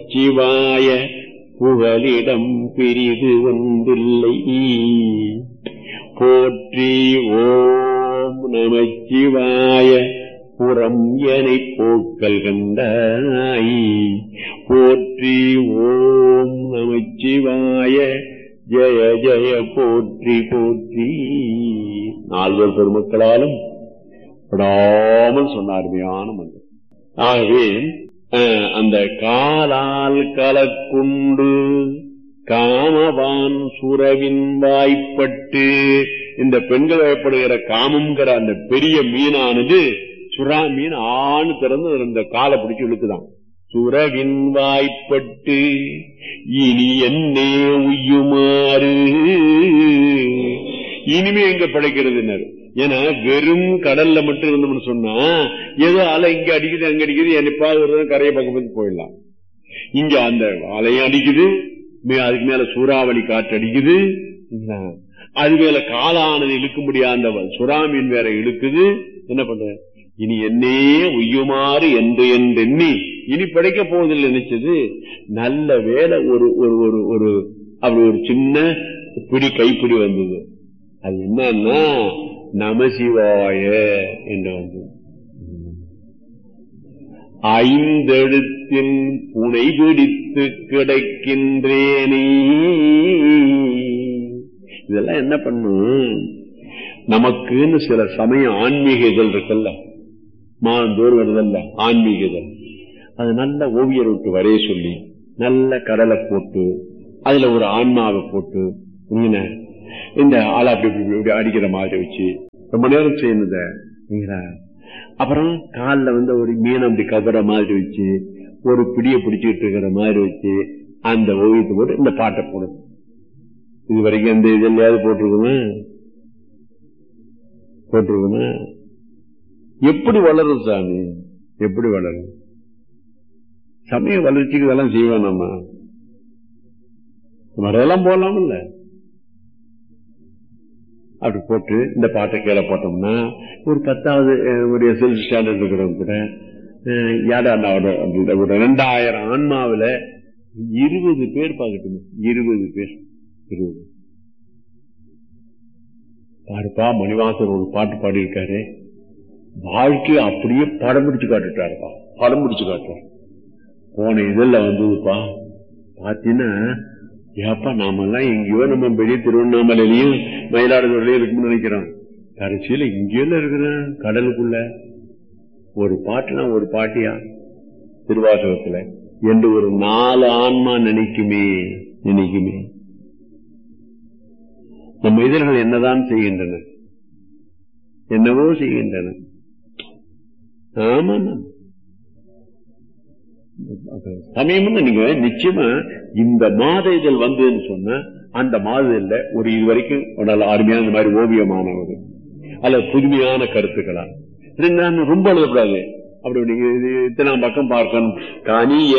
சிவாய புகலிடம் பிரிது ஒன்றில்லை போற்றி ஓம் நமச்சிவாய புறம் எனை போக்கல் கண்டாய் போற்றி ஓம் நமச்சிவாய ஜெய ஜெய போற்றி போற்றி நால்வர் பெருமக்களாலும் விடாமல் சொன்ன அருமையான மந்திரம் ஆகவே அஹ், அந்த காலால் கலக்குண்டு காமவான் சுரவின் வாய்ப்பட்டு இந்த பெண்கள் வயப்படுகிற காமம்ங்கிற அந்த பெரிய மீனானது சுறா மீன் ஆணு திறந்து இந்த காலை பிடிச்சு இழுக்குதான் சுரவின் வாய்ப்பட்டு இனி என்னே உய்யுமாறு இனிமே எங்க பிழைக்கிறதுனர் ஏன்னா வெறும் கடல்ல மட்டும் இருந்தோம்னு சொன்னா ஏதோ அலை இங்க அடிக்குது அங்க அடிக்குது என்னைப்பாவது ஒரு தடவை கரையை பக்கம் வந்து போயிடலாம் இங்க அந்த அலையும் அடிக்குது மே- அதுக்கு மேல சூறாவளி காற்று அடிக்குது என்ன? அது மேல காலானது இழுக்க முடியாத அந்த வ- சுறாமீன் வேற இழுக்குது என்ன பண்ற இனி என்னே உய்யுமாறு என்று என்றெண்ணி இனி படைக்க போவதில்லை நினைச்சது நல்ல வேலை ஒரு ஒரு ஒரு ஒரு அப்படி ஒரு சின்ன பிடி கைப்பிடி வந்தது அது என்னன்னா நமசிவாய என்று வந்தது ஐந்தெழுத்தின் புனை பிடித்து கிடக்கின்றேனே இதெல்லாம் என்ன பண்ணும் நமக்குன்னு சில சமயம் ஆன்மீக இதழ் இருக்குல்ல மாந்தோர் வருதல்ல ஆன்மீக இதழ் அது நல்ல ஓவியர் விட்டு வரைய சொல்லி நல்ல கடலை போட்டு அதுல ஒரு ஆன்மாவை போட்டு என்ன, இந்த ஆளை அப்படி இப்படி இப்படி அடிக்கிற மாதிரி வச்சு ரொம்ப நேரம் செய்யணுத அப்புறம் காலில் வந்து ஒரு மீன் அப்படி கவர மாதிரி வச்சு ஒரு பிடியை பிடிச்சிட்டு இருக்கிற மாதிரி வச்சு அந்த ஓவியத்தை போட்டு இந்த பாட்டை போடும் இது வரைக்கும் எந்த இதெல்லாவது போட்டிருக்குமா போட்டிருக்குமா எப்படி வளரும் சாமி எப்படி வளரும் சமய வளர்ச்சிக்கு இதெல்லாம் செய்வோம் நம்ம மறையெல்லாம் போடலாம் இல்ல அப்படி போட்டு இந்த பாட்டை கீழே போட்டோம்னா ஒரு பத்தாவது அஹ், ஒரு எஸ்எல் ஸ்டாண்டர்ட் இருக்கிறவங்க கூட அஹ், யாரா நான் ஒரு அப்படி ஒரு ரெண்டாயிரம் ஆன்மாவுல இருபது பேர் பார்க்கட்டுமே இருபது பேர் இருபது பாருப்பா மணிவாசர் ஒரு பாட்டு பாடியிருக்காரு வாழ்க்கையை அப்படியே படம் பிடிச்சு காட்டுட்டாருப்பா படம் பிடிச்சு காட்டுறாரு போன இதெல்லாம் வந்ததுப்பா பாத்தீங்கன்னா ஏப்பா நாமெல்லாம் எங்கேயோ நம்ம பெரிய திருவண்ணாமலையிலயும் மயிலாடுதுறையிலயும் இருக்குன்னு நினைக்கிறோம் கடைசியில இங்கேயும் இருக்கிறேன் கடலுக்குள்ள ஒரு பாட்டுனா ஒரு பாட்டியா திருவாசகத்துல என்று ஒரு நாலு ஆன்மா நினைக்குமே நினைக்குமே நம்ம இதழ்கள் என்னதான் செய்கின்றன என்னவோ செய்கின்றன ஆமா சமயம் நீங்க நிச்சயமா இந்த மாத இதழ் வந்ததுன்னு சொன்னா அந்த மாத இதழ்ல ஒரு இது வரைக்கும் ஒரு நல்ல அருமையான இந்த மாதிரி ஓவியமான ஒரு அல்லது புதுமையான கருத்துக்களா இது நான் ரொம்ப எழுதக்கூடாது அப்படி நீங்க இது இத்தனாம் பக்கம் பார்க்கணும் கனிய